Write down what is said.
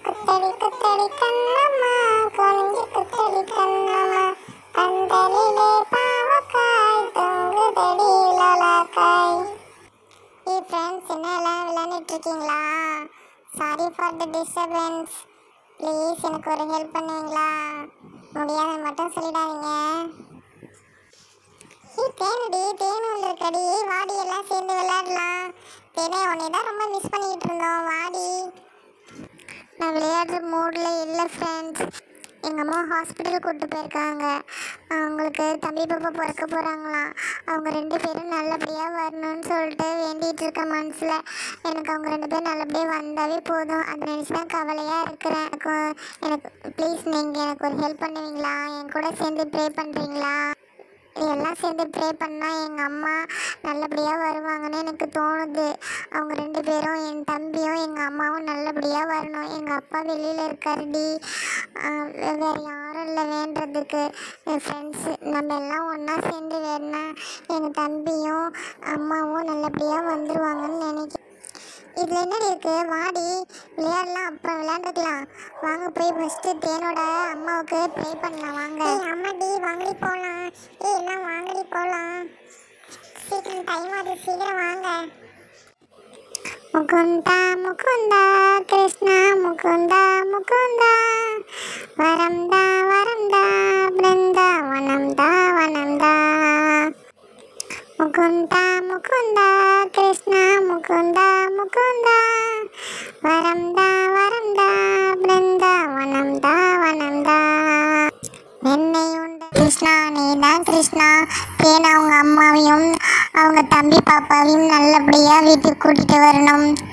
குத்தடி குத்தடி கண்ணம்மா கொஞ்சி குத்தடி கண்ணம்மா பந்தலிலே பாவக்காய் தொங்குதடி லோலாக்காய் ஏ ஃப்ரெண்ட்ஸ் என்ன எல்லாம் விளையாண்டுட்டு இருக்கீங்களா sorry for the disturbance please எனக்கு ஒரு ஹெல்ப் பண்ணுவீங்களா முடியாத மட்டும் சொல்லிடாதீங்க ஏ தேனடி தேன் வந்திருக்கடி வாடி எல்லாம் சேர்ந்து விளையாடலாம் தேனே உன்னை தான் ரொம்ப மிஸ் பண்ணிக்கிட்டு இருந்தோம் வாடி நான் விளையாடுற மூடில் இல்லை ஃப்ரெண்ட்ஸ் எங்கள் அம்மா ஹாஸ்பிட்டல் கூப்பிட்டு போயிருக்காங்க அவங்களுக்கு தம்பி பாப்பா பிறக்க போகிறாங்களாம் அவங்க ரெண்டு பேரும் நல்லபடியாக வரணும்னு சொல்லிட்டு வேண்டிகிட்டு இருக்கேன் மனசில் எனக்கு அவங்க ரெண்டு பேரும் நல்லபடியாக வந்தாவே போதும் அதை நினச்சி தான் கவலையாக இருக்கிறேன் எனக்கு எனக்கு ப்ளீஸ் நீங்கள் எனக்கு ஒரு ஹெல்ப் பண்ணுவீங்களா என் கூட சேர்ந்து ப்ரே பண்ணுறீங்களா எல்லாம் சேர்ந்து ப்ரே பண்ணால் எங்கள் அம்மா நல்லபடியாக வருவாங்கன்னு எனக்கு தோணுது அவங்க ரெண்டு பேரும் என் தம்பியும் எங்கள் அம்மாவும் நல்லபடியாக வரணும் எங்கள் அப்பா வெளியில் இருக்காருடி ஆஹ் வே- வேறு யாரும் இல்லை வேண்டுறதுக்கு என் ஃப்ரெண்ட்ஸு நம்ம எல்லாம் ஒன்றா சேர்ந்து வேணா எங்கள் தம்பியும் அம்மாவும் நல்லபடியாக வந்துடுவாங்கன்னு நினைக்கிறேன் இதில் என்னடி இருக்கு வாடி விளையாடலாம் அப்புறம் விளையாண்டுக்கலாம் வாங்க போய் ஃபஸ்ட்டு தேனோட அம்மாவுக்கு ப்ரே பண்ணலாம் வாங்க அம்மாடி வாங்கடி போகலாம் ஏய் எல்லாம் வாங்கடி போகலாம் சீக்கிரம் டைம் ஆகுது சீக்கிரம் வாங்க முகுந்தா முகுந்தா கிருஷ்ணா முகுந்தா முகுந்தா வரம்தா வரம்தா பிருந்தாவனம்தா வனம்தா முகுந்தா முகுந்தா கிருஷ்ணா முகுந்தா முகுந்தா வரம்தா வரம்தா பிருந்தாவனம்தா வனம்தா என்னை உண்ட கிருஷ்ணா நீதான் கிருஷ்ணா தேன் அவங்க அம்மாவையும் அவங்க தம்பி பாப்பாவையும் நல்லபடியாக வீட்டுக்கு கூட்டிகிட்டு வரணும்